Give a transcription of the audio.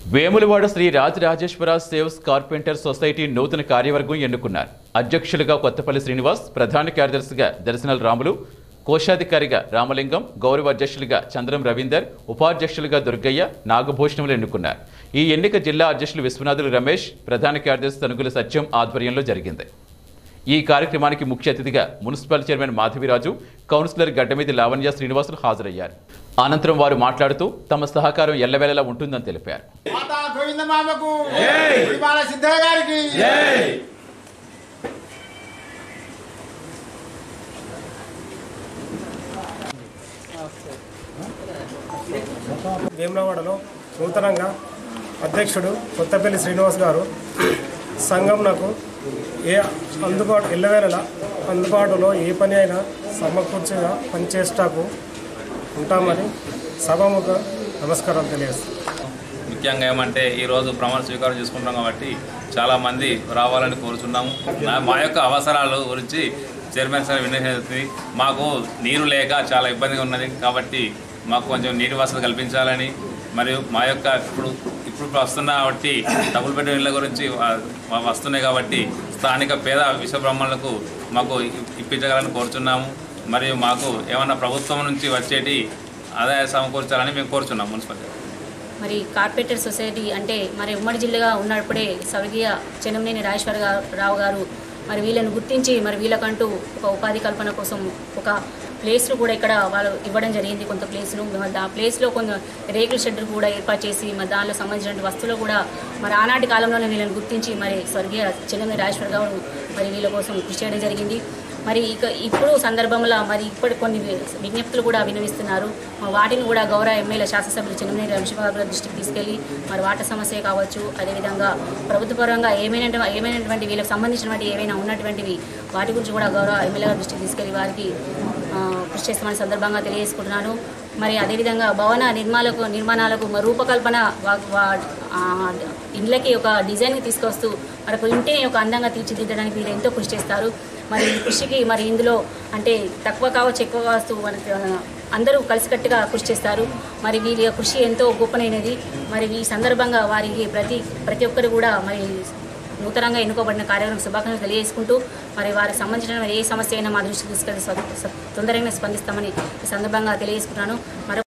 వేములవాడ శ్రీ రాజరాజేశ్వర సేవ్స్ carpenter society నూతన కార్యవర్గం ఎన్నుకున్నారు అధ్యక్షులుగా కొత్తపల్లి శ్రీనివాస్ ప్రధాన కార్యదర్శిగా దర్శనల్ రాములు కోశాధికారిగా రామలింగం గౌరవ అధ్యక్షులుగా చంద్రం రవీందర్ ఉపాధ్యక్షులుగా దుర్గయ్య నాగభూషణములు ఎన్నుకున్నారు ఈ ఎన్నిక జిల్లా అధ్యక్షులు విశ్వనాథులు రమేష్ ప్రధాన కార్యదర్శి తనుగుల సత్యం ఆధ్వర్యంలో జరిగింది ఈ కార్యక్రమానికి ముఖ్య అతిథిగా municipal chairman Madhaviraju councillor Gaddameedi Lavanya Srinivasulu హాజరయ్యారు అనంతరం వారు మాట్లాడుతూ తమ సహకారం ఎల్లవేళలా ఉంటుందని తెలిపారు మాతా గోవింద మామకు ఇవాళ సిద్ధయ్య గారికి వేములవాడలో నూతనంగా అధ్యక్షుడు కొత్తపల్లి శ్రీనివాస్ గారు సంఘం నాకు ఏ అందుబాటు ఎల్లవేళలా అందుబాటులో ఏ పని అయినా సమకూర్చిగా పనిచేస్తాకు ఉంటామని సభముఖ నమస్కారం తెలియజేస్తాను ముఖ్యంగా ఏమంటే ఈరోజు ప్రమాణ స్వీకారం చేసుకుంటాం కాబట్టి చాలామంది రావాలని కోరుచున్నాము నా- మా యొక్క అవసరాలు గురించి చైర్మన్ సార్ విన్నది మాకు నీరు లేక చాలా ఇబ్బందిగా ఉన్నది కాబట్టి మాకు కొంచెం నీటి వసతి కల్పించాలని మరియు మా యొక్క ఇప్పుడు ఇప్పుడు వస్తున్న కాబట్టి డబుల్ బెడ్రూమ్ ఇళ్ళ గురించి వా- వా- వస్తున్నాయి కాబట్టి స్థానిక పేద విశ్వబ్రహ్మణులకు మాకు ఇ- ఇప్పించగలని కోరుచున్నాము మరియు మాకు ఏమన్నా ప్రభుత్వం నుంచి వచ్చేటి ఆదాయ సమకూర్చాలని మేము కోరుచున్నాం మున్సిపల్ మరి కార్పొరేటర్ సొసైటీ అంటే మరి ఉమ్మడి జిల్లాగా ఉన్నప్పుడే స్వర్గీయ చెన్నంనేని రాజేశ్వర గా- రావు గారు మరి వీళ్ళని గుర్తించి మరి వీళ్ళకంటూ ఒక ఉపాధి కల్పన కోసం ఒక ప్లేస్ను కూడా ఇక్కడ వాళ్ళు ఇవ్వడం జరిగింది కొంత ప్లేస్ను మరి ఆ ప్లేస్లో కొంత రేకుల షెడ్ కూడా ఏర్పాటు చేసి మరి దానిలో సంబంధించిన వస్తువులు కూడా మరి ఆనాటి కాలంలోనే వీళ్ళని గుర్తించి మరి స్వర్గీయ చెన్నంనేని రాజేశ్వర గారు మరి వీళ్ళ కోసం కృషి చేయడం జరిగింది మరి ఇక ఇప్పుడు సందర్భంలో మరి ఇప్పటి కొన్ని విజ్ఞప్తులు కూడా వినవిస్తున్నారు మరి వాటిని కూడా గౌరవ ఎమ్మెల్యే శాసనసభ్యులు చిన్నమనేని రమేశ్వరరావు గారి దృష్టికి తీసుకెళ్లి మరి వాటర్ సమస్య కావచ్చు అదేవిధంగా ప్రభుత్వ పరంగా ఏమైనా ఏమైనటువంటి వీళ్ళకి సంబంధించినటువంటి ఏవైనా ఉన్నటువంటివి వాటి గురించి కూడా గౌరవ ఎమ్మెల్యే గారి దృష్టికి తీసుకెళ్లి వారికి ఆ, కృషి చేస్తామని సందర్భంగా తెలియజేసుకుంటున్నాను మరి అదేవిధంగా భవన నిర్మాణాలకు నిర్మాణాలకు మరి రూపకల్పన వా- వా- ఆ, ఇండ్లకి ఒక డిజైన్ తీసుకొస్తూ మరి ఒక ఇంటిని ఒక అందంగా తీర్చిదిద్దడానికి వీళ్ళు ఎంతో కృషి చేస్తారు మరి ఈ కృషికి మరి ఇందులో అంటే తక్కువ కావచ్చు ఎక్కువ కావచ్చు మనకి ఆ, అందరూ కలిసికట్టుగా కృషి చేస్తారు మరి వీరి కృషి ఎంతో గొప్పనైనది మరి ఈ సందర్భంగా వారికి ప్రతి ప్రతి ఒక్కరు కూడా మరి నూతనంగా ఎన్నుకోబడిన కార్యక్రమం శుభాకాంక్షలు తెలియజేసుకుంటూ మరి వారికి సంబంధించిన ఏ సమస్య అయినా మా దృష్టికి తీసుకెళ్లి స్వ- తొందరగానే స్పందిస్తామని ఈ సందర్భంగా తెలియజేసుకుంటున్నాను మరి